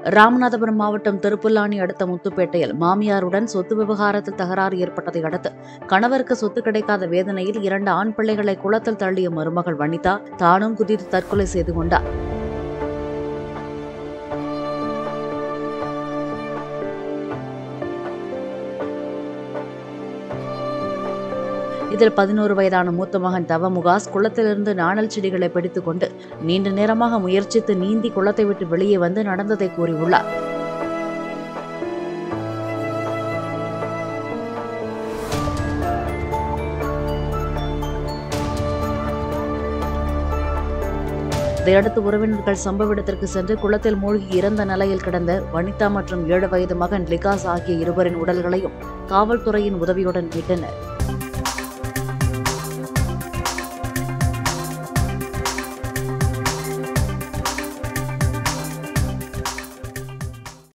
ராமநாதபுரம் மாவட்டம் திருப்புல்லானி அடுத்த முத்துப்பேட்டையில் மாமியாருடன் சொத்து விவகாரத்தில் தகராறு ஏற்பட்டதை அடுத்து கணவருக்கு சொத்து கிடைக்காத வேதனையில் இரண்டு ஆண் பிள்ளைகளை குளத்தில் தள்ளிய மருமகள் வனிதா தானும் குதித்து தற்கொலை செய்து கொண்டார் இதில் பதினோரு வயதான மூத்த மகன் தவமுகாஸ் குளத்திலிருந்து நாணல் செடிகளை பிடித்துக் கொண்டு நீண்ட நேரமாக முயற்சித்து நீந்தி குளத்தை விட்டு வெளியே வந்து நடந்ததை கூறியுள்ளார் இதையடுத்து உறவினர்கள் சம்பவ இடத்திற்கு சென்று குளத்தில் மூழ்கி இறந்த நிலையில் கிடந்த வனிதா மற்றும் ஏழு வயது மகன் லிகாஸ் ஆகிய இருவரின் உடல்களையும் காவல்துறையின் உதவியுடன் மீட்டனர்